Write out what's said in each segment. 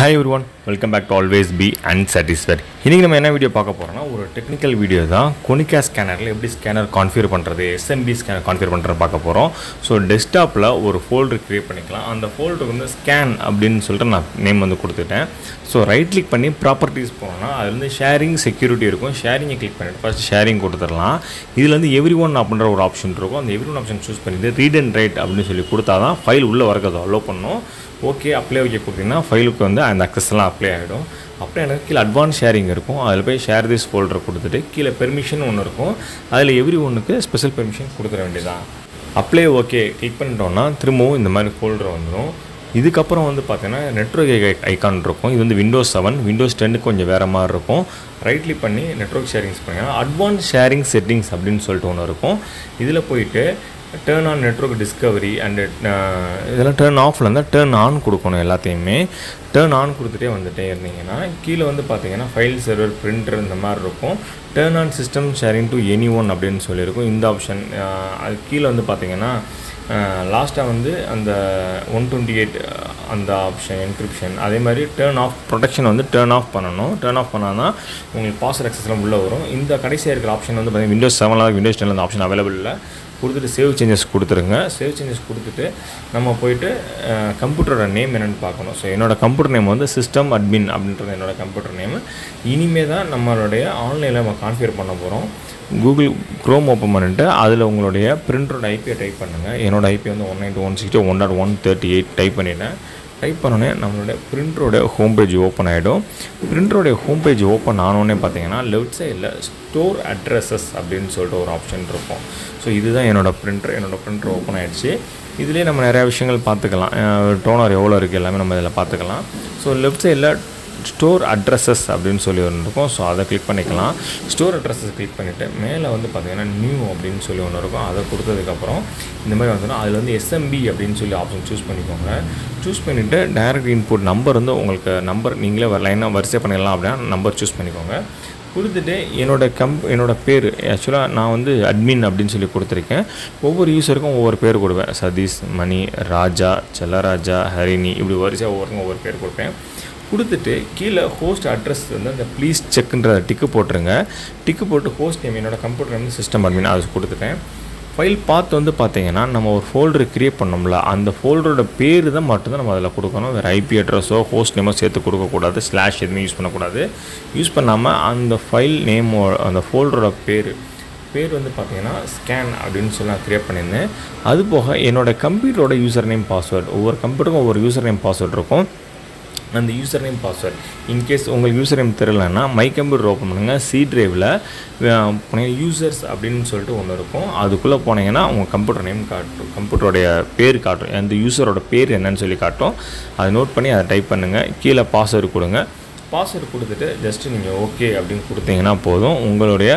hi every one welcome back to always be unsatisfied இன்றைக்கி நம்ம என்ன வீடியோ பார்க்க போகிறோம்னா ஒரு டெக்னிக்கல் வீடியோ தான் கொனிகா ஸ்கேனரில் எப்படி ஸ்கேனர் கான்ஃபிகர் பண்ணுறது எஸ்எம்பி ஸ்கேனர் கான்ஃபிகர் பண்ணுறது பார்க்க போகிறோம் ஸோ டெஸ்க்டாப்பில் ஒரு ஃபோல்டர் க்ரியேட் பண்ணிக்கலாம் அந்த ஃபோல்டருக்கு வந்து ஸ்கேன் அப்படின்னு சொல்லிட்டு நான் நேம் வந்து கொடுத்துட்டேன் ஸோ ரைட் கிளிக் பண்ணி ப்ராப்பர்ட்டிஸ் போனோம்னா அது வந்து ஷேரிங் செக்யூரிட்டி இருக்கும் ஷேரிங்கை கிளிக் பண்ணிட்டு ஃபஸ்ட் ஷேரிங் கொடுத்துடலாம் இதில் வந்து எவ்ரி ஒன் அப்படின்ற ஒரு ஆப்ஷன் இருக்கும் அந்த எவ்ரி ஒன் ஆப்ஷன் சூஸ் பண்ணிட்டு ரீட் அண்ட் ரைட் அப்படின்னு சொல்லி கொடுத்தா தான் ஃபைல் உள்ளே வரக்கதை அலோவ் பண்ணும் ஓகே அப்ளை ஓகே கொடுத்தீங்கன்னா ஃபைலுக்கு வந்து அந்த access எல்லாம் அப்ளை ஆகிடும் அப்புறம் எனக்கு கீழே அட்வான்ஸ் ஷேரிங் இருக்கும் அதில் போய் ஷேர் திஸ் ஃபோல்டர் கொடுத்துட்டு கீழே பெர்மிஷன் ஒன்று இருக்கும் அதில் எவ்ரி ஒன்றுக்கு ஸ்பெஷல் பெர்மிஷன் கொடுத்துட வேண்டியதான் அப்ளை ஓகே கிளிக் பண்ணிட்டோம்னா திரும்பவும் இந்த மாதிரி ஃபோல்டர் வந்துடும் இதுக்கப்புறம் வந்து பார்த்தீங்கன்னா நெட்ஒர்க் ஐக்கான் இருக்கும் இது வந்து விண்டோஸ் செவன் விண்டோஸ் டென்னுக்கு கொஞ்சம் வேறு மாதிரி இருக்கும் ரைட் கிளிக் பண்ணி நெட்ஒர்க் ஷேரிங்ஸ் பண்ணிங்கன்னா அட்வான்ஸ் ஷேரிங் செட்டிங்ஸ் அப்படின்னு சொல்லிட்டு ஒன்று இருக்கும் இதில் போயிட்டு turn on network discovery and இதெல்லாம் டேர்ன் ஆஃபில் இருந்தால் டேர்ன் ஆன் கொடுக்கணும் எல்லாத்தையுமே டேர்ன் ஆன் கொடுத்துட்டே வந்துட்டே இருந்தீங்கன்னா கீழே வந்து பார்த்தீங்கன்னா ஃபைல் சர்வர் பிரிண்டர் இந்த மாதிரி இருக்கும் turn on system sharing to any one அப்படின்னு சொல்லியிருக்கும் இந்த ஆப்ஷன் அது கீழே வந்து பார்த்தீங்கன்னா லாஸ்ட்டாக வந்து அந்த ஒன் டுவெண்ட்டி எயிட் அந்த ஆப்ஷன் என்கிரிப்ஷன் அதே மாதிரி டேர்ன் ஆஃப் ப்ரொடெக்ஷன் வந்து டேர்ன் ஆஃப் பண்ணணும் டேர்ன் ஆஃப் பண்ணால் தான் உங்களுக்கு பாஸ்வேர்ட் அக்சஸ்லாம் உள்ளே வரும் இந்த கடைசியாக இருக்கிற ஆப்ஷன் வந்து பார்த்தீங்கன்னா விண்டோஸ் செவனில் விண்டோஸ் டெனில் அந்த ஆப்ஷன் அவைலபிள் இல்லை கொடுத்துட்டு சேவ் சேஞ்சஸ் கொடுத்துருங்க சேவ் சேஞ்சஸ் கொடுத்துட்டு நம்ம போயிட்டு கம்ப்யூட்டரோட நேம் என்னென்னு பார்க்கணும் ஸோ என்னோட கம்ப்யூட்டர் நேம் வந்து சிஸ்டம் அட்மின் அப்படின்றது என்னோட கம்ப்யூட்டர் நேம் இனிமே தான் நம்மளுடைய ஆன்லைனில் நம்ம கான்ஃபிகர் பண்ண போகிறோம் கூகுள் க்ரோம் ஓப்பன் பண்ணிட்டு அதில் உங்களுடைய பிரிண்டரோட ஐபியை டைப் பண்ணுங்கள் என்னோட ஐபி வந்து one ninety one sixty one dot one thirty eight type பண்ணிட்டேன் டைப் பண்ணோடனே நம்மளோட பிரிண்டரோட ஹோம் பேஜ் ஓப்பன் ஆகிடும் பிரிண்டரோடைய ஹோம் பேஜ் ஓப்பன் ஆனோடனே பார்த்தீங்கன்னா லெஃப்ட் சைடில் ஸ்டோர் அட்ரஸஸ் அப்படின்னு சொல்லிட்டு ஒரு ஆப்ஷன் இருக்கும் ஸோ இதுதான் என்னோடய பிரிண்டர் என்னோடய பிரிண்டர் ஓப்பன் ஆகிடுச்சு இதிலே நம்ம நிறையா விஷயங்கள் பார்த்துக்கலாம் டோனர் எவ்வளோ இருக்குது எல்லாமே நம்ம இதில் பார்த்துக்கலாம் ஸோ லெஃப்ட் சைடில் ஸ்டோர் அட்ரஸஸ் அப்படின்னு சொல்லி ஒன்று இருக்கும் ஸோ அதை கிளிக் பண்ணிக்கலாம் ஸ்டோர் அட்ரஸஸ் கிளிக் பண்ணிவிட்டு மேலே வந்து பார்த்திங்கன்னா நியூ அப்படின்னு சொல்லி ஒன்று இருக்கும் அதை கொடுத்ததுக்கப்புறம் இந்த மாதிரி வந்துடும் அதில் வந்து எஸ்எம்பி அப்படின்னு சொல்லி ஆப்ஷன் சூஸ் பண்ணிக்கோங்க சூஸ் பண்ணிவிட்டு டைரக்ட் இன்புட் நம்பர் வந்து உங்களுக்கு நம்பர் நீங்களே லைனாக வரிசை பண்ணிடலாம் அப்படின்னா நம்பர் சூஸ் பண்ணிக்கோங்க கொடுத்துட்டு என்னோட கம்ப் என்னோட பேர் ஆக்சுவலாக நான் வந்து அட்மின் அப்படின்னு சொல்லி கொடுத்துருக்கேன் ஒவ்வொரு யூஸருக்கும் ஒவ்வொரு பேர் கொடுப்பேன் சதீஷ் மணி ராஜா செல்லராஜா ஹரிணி இப்படி வரிசையாக ஒவ்வொருக்கும் ஒவ்வொரு பேர் கொடுப்பேன் கொடுத்துட்டு கீழே ஹோஸ்ட் அட்ரஸ் வந்து அந்த ப்ளீஸ் செக்குன்ற டிக்கு போட்டுருங்க டிக்கு போட்டு ஹோஸ்ட் நேம் என்னோட கம்ப்யூட்டர் வந்து சிஸ்டம் அட்மின் அது கொடுத்துட்டேன் ஃபைல் பார்த்து வந்து பார்த்தீங்கன்னா நம்ம ஒரு ஃபோல்டர் க்ரியேட் பண்ணோம்ல அந்த ஃபோல்டரோட பேர் தான் மட்டும்தான் நம்ம அதில் கொடுக்கணும் வேறு ஐபி அட்ரஸோ ஹோஸ்ட் நேமோ சேர்த்து கொடுக்கக்கூடாது ஸ்லாஷ் எதுவுமே யூஸ் பண்ணக்கூடாது யூஸ் பண்ணாமல் அந்த ஃபைல் நேமோ அந்த ஃபோல்டரோட பேர் பேர் வந்து பார்த்தீங்கன்னா ஸ்கேன் அப்படின்னு சொல்லி நான் க்ரியேட் பண்ணியிருந்தேன் அது போக என்னோடய கம்ப்யூட்டரோட யூசர் நேம் பாஸ்வேர்டு ஒவ்வொரு கம்ப்யூட்டருக்கும் ஒவ்வொரு யூசர் நேம் பாஸ்வேர்டு இருக்கும் அந்த யூசர் நேம் பாஸ்வேர்ட் இன்கேஸ் உங்களுக்கு யூசர் நேம் தெரியலன்னா மை கம்ப்யூட்டர் ஓப்பன் பண்ணுங்கள் சி ட்ரைவில் போனீங்கன்னா யூசர்ஸ் அப்படின்னு சொல்லிட்டு ஒன்று இருக்கும் அதுக்குள்ளே போனீங்கன்னா உங்கள் கம்ப்யூட்டர் நேம் காட்டும் கம்ப்யூட்டருடைய பேர் காட்டும் அந்த யூசரோட பேர் என்னன்னு சொல்லி காட்டும் அதை நோட் பண்ணி அதை டைப் பண்ணுங்கள் கீழே பாஸ்வேர்டு கொடுங்க பாஸ்வேர்டு கொடுத்துட்டு ஜஸ்ட்டு நீங்கள் ஓகே அப்படின்னு கொடுத்தீங்கன்னா போதும் உங்களுடைய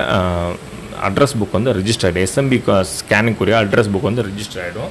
அட்ரஸ் புக் வந்து ரிஜிஸ்டர் ஆகிடும் எஸ்எம்பி ஸ்கேனிங்குரிய அட்ரஸ் புக் வந்து ரிஜிஸ்டர் ஆகிடும்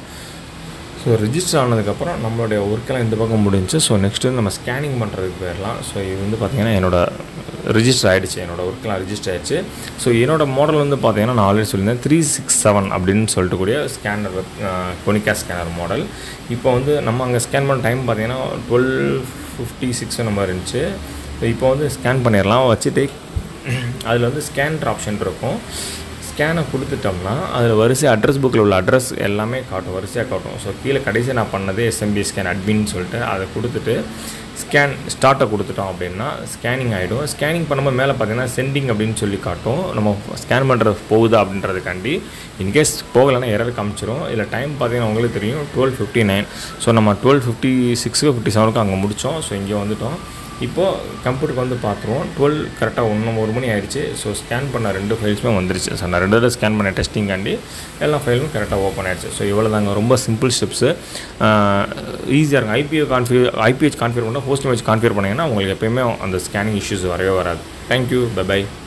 ஸோ ரிஜிஸ்டர் ஆனதுக்கப்புறம் நம்மளுடைய ஒர்க்கெல்லாம் இந்த பக்கம் முடிஞ்சு ஸோ நெக்ஸ்ட் வந்து நம்ம ஸ்கேனிங் பண்ணுறதுக்கு போயிடலாம் ஸோ இது வந்து பார்த்திங்கன்னா என்னோட ரிஜிஸ்டர் ஆகிடுச்சு என்னோடய ஒர்க்கெலாம் ரிஜிஸ்டர் ஆகிடுச்சு ஸோ என்னோட மாடல் வந்து பார்த்திங்கன்னா நான் ஆல்ரெடி சொல்லியிருந்தேன் த்ரீ சிக்ஸ் செவன் அப்படின்னு சொல்லிட்டு கூடிய ஸ்கேனர் கொனிகா ஸ்கேனர் மாடல் இப்போ வந்து நம்ம அங்கே ஸ்கேன் பண்ண டைம் பார்த்திங்கன்னா டுவெல் ஃபிஃப்டி சிக்ஸ் அந்த மாதிரி இருந்துச்சு இப்போ வந்து ஸ்கேன் பண்ணிடலாம் வச்சுட்டு அதில் வந்து ஸ்கேன்ட்ரு ஆப்ஷன் இருக்கும் ஸ்கேனை கொடுத்துட்டோம்னா அதில் வரிசை அட்ரஸ் புக்கில் உள்ள அட்ரஸ் எல்லாமே காட்டும் வரிசையாக காட்டும் ஸோ கீழே கடைசியாக நான் பண்ணது எஸ்எம்பி ஸ்கேன் அட்மின்னு சொல்லிட்டு அதை கொடுத்துட்டு ஸ்கேன் ஸ்டார்ட்டை கொடுத்துட்டோம் அப்படின்னா ஸ்கேனிங் ஆகிடும் ஸ்கேனிங் பண்ணும்போது மேலே பார்த்தீங்கன்னா சென்டிங் அப்படின்னு சொல்லி காட்டும் நம்ம ஸ்கேன் பண்ணுறது போகுதா அப்படின்றதுக்காண்டி இன்கேஸ் போகலைன்னா எரர் காமிச்சிரும் இதில் டைம் பார்த்தீங்கன்னா உங்களுக்கு தெரியும் டுவெல் ஃபிஃப்டி நைன் ஸோ நம்ம டுவெல் ஃபிஃப்டி சிக்ஸுக்கு ஃபிஃப்டி செவனுக்கு அங்கே முடித்தோம் ஸோ இங்கே வந்துவிட்டோம் இப்போது கம்ப்யூட்டருக்கு வந்து பார்த்துருவோம் டுவெல் கரெக்டாக ஒன்று ஒரு மணி ஆயிடுச்சு ஸோ ஸ்கேன் பண்ண ரெண்டு ஃபைல்ஸுமே வந்துருச்சு ஸோ நான் ரெண்டு தடவை ஸ்கேன் பண்ண டெஸ்டிங்காண்டி எல்லா ஃபைலும் கரெக்டாக ஓப்பன் ஆயிடுச்சு ஸோ இவ்வளோ தாங்க ரொம்ப சிம்பிள் ஸ்டெப்ஸு ஈஸியாக இருக்கும் ஐபிஓ கான்ஃபிகர் ஐபிஹெச் கான்ஃபிகர் பண்ணால் ஹோஸ்ட் வச்சு கான்ஃபிகர் பண்ணிங்கன்னா உங்களுக்கு எப்போயுமே அந்த ஸ்கேனிங் இஷ்யூஸ் வரவே வராது தேங்க்யூ பை பை